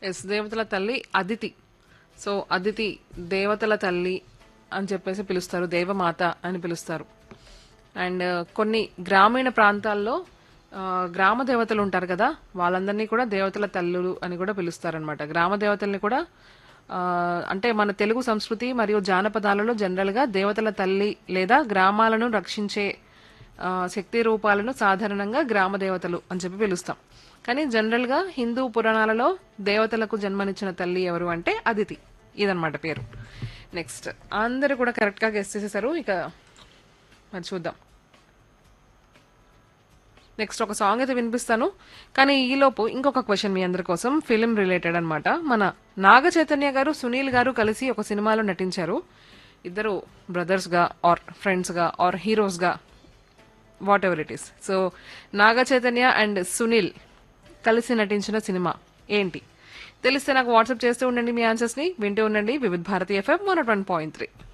yes దేవతల తల్లి Aditi so Aditi దేవతల తల్లి అని చెప్పేసి పిలుస్తారు దేవమాత అని పిలుస్తారు అండ్ కొన్ని గ్రామీణ ప్రాంతాల్లో ఆ, గ్రామ దేవతలు ఉంటారు కదా వాళ్ళందరినీ కూడా దేవతల తల్లులు అని కూడా పిలుస్తారనమాట గ్రామ దేవతల్ని కూడా ఆ, అంటే మన తెలుగు సంస్కృతి మరియు జానపదాలలో జనరల్గా దేవతల తల్లి లేదా గ్రామాలను రక్షించే ఆ, శక్తి రూపాలను సాధారణంగా గ్రామ దేవతలు అని చెప్పి పిలుస్తాం కానీ జనరల్గా హిందూ పురాణాలలో దేవతలకు జన్మనిచ్చిన తల్లి ఎవరు అంటే అదితి ఇదన్నమాట పేరు నెక్స్ట్ అందరూ కూడా కరెక్ట్గా గెస్ట్ చేసేసారు ఇక మరి చూద్దాం నెక్స్ట్ ఒక సాంగ్ అయితే వినిపిస్తాను కానీ ఈలోపు ఇంకొక క్వశ్చన్ మీ అందరి కోసం ఫిలిం రిలేటెడ్ అన్నమాట మన నాగ చైతన్య గారు సునీల్ గారు కలిసి ఒక సినిమాలో నటించారు ఇద్దరు బ్రదర్స్గా ఆర్ ఫ్రెండ్స్గా ఆర్ హీరోస్గా whatever it is so Naga Chaitanya and Sunil కలిసి నటించిన సినిమా ఏంటి తెలిస్తే నాకు వాట్సాప్ చేస్తూ ఉండండి మీ ఆన్సర్స్ని వింటూ ఉండండి Vividh Bharati FM one point three